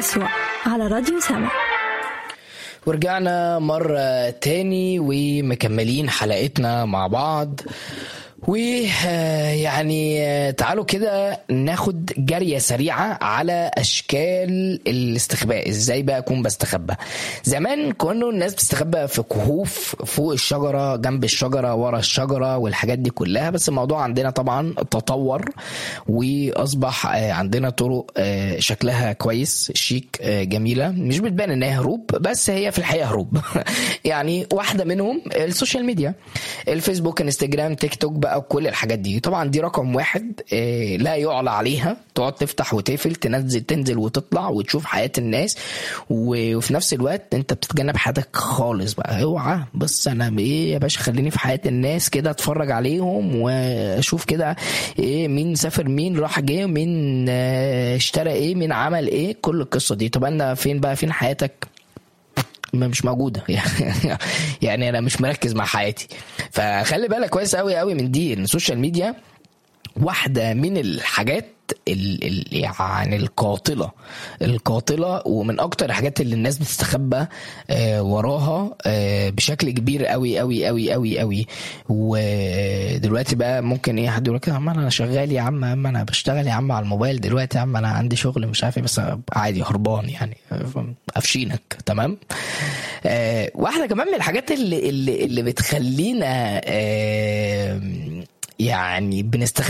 يسوع على راديو سما ورجعنا مرة تاني ومكملين حلقتنا مع بعض ويعني تعالوا كده ناخد جارية سريعة على أشكال الاستخباء ازاي بقى أكون بستخبى زمان كانوا الناس بتستخبى في كهوف فوق الشجرة جنب الشجرة ورا الشجرة والحاجات دي كلها بس الموضوع عندنا طبعا تطور وأصبح عندنا طرق شكلها كويس شيك جميلة مش بتبان إن هي هروب بس هي في الحقيقة هروب يعني واحدة منهم السوشيال ميديا الفيسبوك انستجرام تيك توك بقى وكل الحاجات دي طبعا دي رقم واحد آه، لا يعلى عليها تقعد تفتح وتقفل تنزل تنزل وتطلع وتشوف حياة الناس و- وفي نفس الوقت انت بتتجنب حياتك خالص بقى اوعى بص انا ايه يا باشا خليني في حياة الناس كده اتفرج عليهم واشوف كده ايه مين سافر مين راح جه مين آه، اشترى ايه مين عمل ايه كل القصة دي طب انا فين بقى فين حياتك ما مش موجوده يعني انا مش مركز مع حياتي فخلي بالك كويس قوي قوي من دي ان السوشيال ميديا واحده من الحاجات ال ال يعني القاتله القاتله ومن اكتر الحاجات اللي الناس بتستخبى آه وراها آه بشكل كبير قوي قوي قوي قوي قوي ودلوقتي بقى ممكن ايه حد يقول لك يا عم انا شغال يا عم يا عم انا بشتغل يا عم على الموبايل دلوقتي يا عم انا عندي شغل مش عارف ايه بس عادي هربان يعني قافشينك تمام آه واحده كمان من الحاجات اللي اللي, اللي بتخلينا آه يعني بنستخبى